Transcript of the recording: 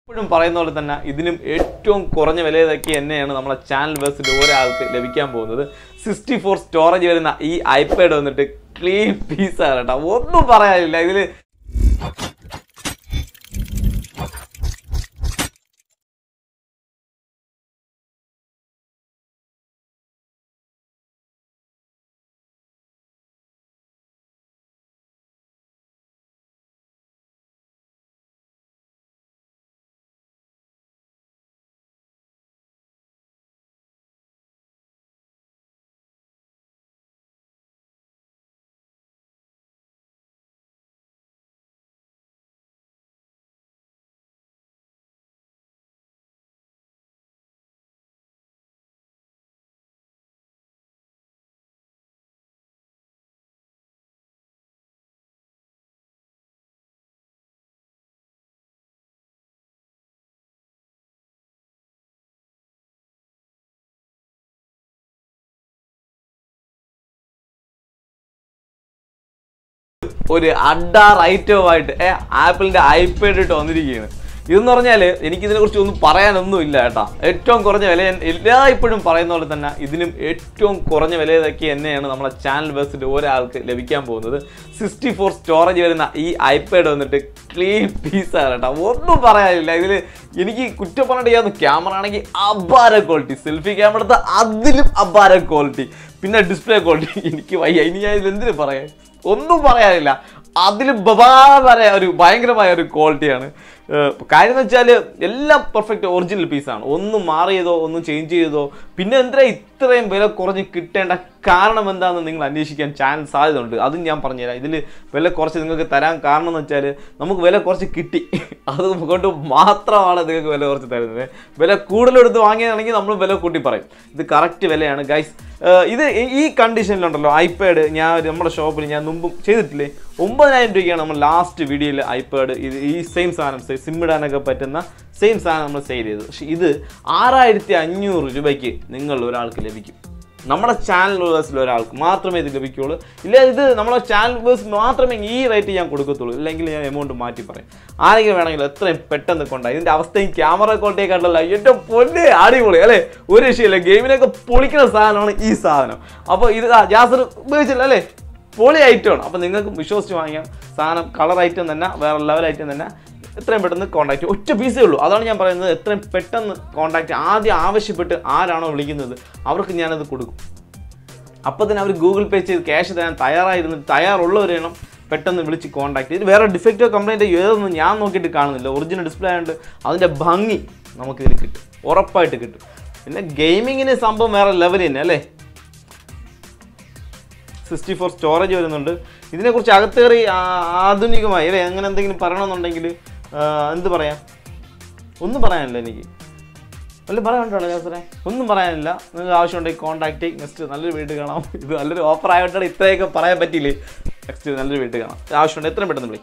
എപ്പോഴും പറയുന്ന പോലെ തന്നെ ഇതിനും ഏറ്റവും കുറഞ്ഞ വിലയൊക്കെ തന്നെയാണ് നമ്മളെ ചാനൽ ബസ്സിൽ ഒരാൾക്ക് ലഭിക്കാൻ പോകുന്നത് സിക്സ്റ്റി ഫോർ സ്റ്റോറേജ് വരുന്ന ഈ ഐപാഡ് വന്നിട്ട് ക്ലീൻ പീസാണ് കേട്ടോ ഒന്നും പറയാനില്ല ഇതിൽ ഒരു അഡാർ ഐറ്റവുമായിട്ട് ഏ ആപ്പിളിന്റെ ഐപാഡ് ഇട്ട് വന്നിരിക്കുകയാണ് ഇതെന്ന് പറഞ്ഞാൽ എനിക്ക് ഇതിനെക്കുറിച്ച് ഒന്നും പറയാനൊന്നും ഇല്ല കേട്ടാ ഏറ്റവും കുറഞ്ഞ വില ഞാൻ എല്ലായ്പ്പോഴും പറയുന്ന പോലെ തന്നെ ഇതിനും ഏറ്റവും കുറഞ്ഞ വിലയൊക്കെ തന്നെയാണ് നമ്മളെ ചാനൽ ബസ്സിൽ ഒരാൾക്ക് ലഭിക്കാൻ പോകുന്നത് സിക്സ്റ്റി ഫോർ സ്റ്റോറേജ് വരുന്ന ഈ ഐപാഡ് വന്നിട്ട് ക്ലീൻ പീസാണ് കേട്ടോ ഒന്നും പറയാനില്ല ഇതിൽ എനിക്ക് കുറ്റം പറഞ്ഞിട്ട് ചെയ്യാവുന്ന ക്യാമറ ആണെങ്കിൽ അപാര ക്വാളിറ്റി സെൽഫി ക്യാമറത്തെ അതിലും അപാര ക്വാളിറ്റി പിന്നെ ഡിസ്പ്ലേ ക്വാളിറ്റി എനിക്ക് വയ്യ ഇനി ഞാൻ ഇതിൽ എന്തിനു പറയാൻ ഒന്നും പറയാനില്ല അതിൽ ബബാര ഒരു ഭയങ്കരമായ ഒരു ക്വാളിറ്റിയാണ് ഏഹ് കാര്യം എന്ന് വെച്ചാൽ എല്ലാം പെർഫെക്റ്റ് ഒറിജിനൽ പീസാണ് ഒന്നും മാറിയതോ ഒന്നും ചേഞ്ച് ചെയ്തതോ പിന്നെ എന്തിനാ ഇത്രയും വില കുറഞ്ഞ് കിട്ടേണ്ട കാരണം എന്താണെന്ന് നിങ്ങൾ അന്വേഷിക്കാൻ ചാൻസ് സാധ്യതയുണ്ട് അതും ഞാൻ പറഞ്ഞുതരാം ഇതിൽ വില കുറച്ച് നിങ്ങൾക്ക് തരാൻ കാരണം എന്ന് വെച്ചാൽ നമുക്ക് വില കുറച്ച് കിട്ടി അത് കൊണ്ട് മാത്രമാണ് നിങ്ങൾക്ക് വില കുറച്ച് തരുന്നത് വില കൂടുതലെടുത്ത് വാങ്ങിയതാണെങ്കിൽ നമ്മൾ വില കൂട്ടി പറയും ഇത് കറക്റ്റ് വിലയാണ് ഗൈസ് ഇത് ഈ- ഈ കണ്ടീഷനിലുണ്ടല്ലോ ഐപാഡ് ഞാൻ ഒരു നമ്മുടെ ഷോപ്പിൽ ഞാൻ മുമ്പും ചെയ്തിട്ടില്ലേ ഒമ്പതിനായിരം രൂപയ്ക്കാണ് നമ്മൾ ലാസ്റ്റ് വീഡിയോയിൽ ഐപാഡ് ഇത് ഈ സെയിം സാധനം സിം ഇടാനൊക്കെ പറ്റുന്ന സെയിം സാധനം നമ്മൾ സെയിൽ ചെയ്തത് പക്ഷേ ഇത് ആറായിരത്തി അഞ്ഞൂറ് രൂപയ്ക്ക് നിങ്ങൾ ഒരാൾക്ക് ലഭിക്കും നമ്മുടെ ചാനൽ വ്യൂവേഴ്സിൽ ഒരാൾക്ക് മാത്രമേ ഇത് ലഭിക്കുകയുള്ളൂ ഇല്ല ഇത് നമ്മുടെ ചാനൽ വ്യൂവേഴ്സ് മാത്രമേ ഈ റേറ്റ് ഞാൻ കൊടുക്കത്തുള്ളൂ ഇല്ലെങ്കിൽ ഞാൻ എമൗണ്ട് മാറ്റി പറയും ആരെങ്കിലും വേണമെങ്കിൽ എത്രയും പെട്ടെന്ന് കൊണ്ടായി ഇതിൻ്റെ അവസ്ഥയും ക്യാമറ ക്വാളിറ്റിയെ കണ്ടല്ല ഏറ്റവും പൊന്നെ അടിപൊളി അല്ലേ ഒരു രക്ഷയില്ല ഗെയിമിനൊക്കെ പൊളിക്കുന്ന സാധനമാണ് ഈ സാധനം അപ്പോൾ ഇത് ആ, ജാസർ ഉപയോഗിച്ചില്ല അല്ലേ പൊളി ഐറ്റമാണ് അപ്പോൾ നിങ്ങൾക്ക് വിശ്വസിച്ച് വാങ്ങിക്കാം സാധനം കളർ ഐറ്റം തന്നെ വേറെ ലെവൽ ഐറ്റം തന്നെ എത്രയും പെട്ടെന്ന് കോൺടാക്ട് ഒറ്റ പീസേ ഉള്ളൂ അതാണ് ഞാൻ പറയുന്നത് എത്രയും പെട്ടെന്ന് കോൺടാക്ട് ആദ്യം ആവശ്യപ്പെട്ട് ആരാണോ വിളിക്കുന്നത് അവർക്ക് ഞാനത് കൊടുക്കും അപ്പോൾ തന്നെ അവർ ഗൂഗിൾ പേ ചെയ്ത് ക്യാഷ് തരാൻ തയ്യാറായിരുന്നു തയ്യാറുള്ളവർ വേണം പെട്ടെന്ന് വിളിച്ച് കോൺടാക്ട് ചെയ്ത് വേറെ ഡിഫക്റ്റോ കംപ്ലൈൻറ്റോ ഏതൊന്നും ഞാൻ നോക്കിയിട്ട് കാണുന്നില്ല ഒറിജിനൽ ഡിസ്പ്ലേ ആയതുകൊണ്ട് അതിൻ്റെ ഭംഗി നമുക്കിതിൽ കിട്ടും ഉറപ്പായിട്ട് കിട്ടും പിന്നെ ഗെയിമിങ്ങിന് സംഭവം വേറെ ലെവൽ തന്നെ അല്ലേ സിക്സ്റ്റി ഫോർ സ്റ്റോറേജ് വരുന്നുണ്ട് ഇതിനെക്കുറിച്ച് അകത്തേറി ആ- ആധുനികമായി അല്ലേ അങ്ങനെ എന്തെങ്കിലും പറയണമെന്നുണ്ടെങ്കിൽ ആ, എന്ത് പറയാം ഒന്നും പറയാനില്ല എനിക്ക് വല്ല പറയാനുണ്ടോ ജാസറെ ഒന്നും പറയാനില്ല നിങ്ങൾക്ക് ആവശ്യമുണ്ടെങ്കിൽ കോൺടാക്ട് ചെയ്യും നെക്സ്റ്റ് നല്ലൊരു വീട്ടിൽ കാണാം ഇത് നല്ലൊരു ഓഫർ ആയതുകൊണ്ടാണ് ഇത്രയൊക്കെ പറയാൻ പറ്റിയില്ലേ നെക്സ്റ്റ് നല്ലൊരു വീട്ടിൽ കാണാം ആവശ്യമുണ്ട് എത്രയും പെട്ടെന്ന് വിളി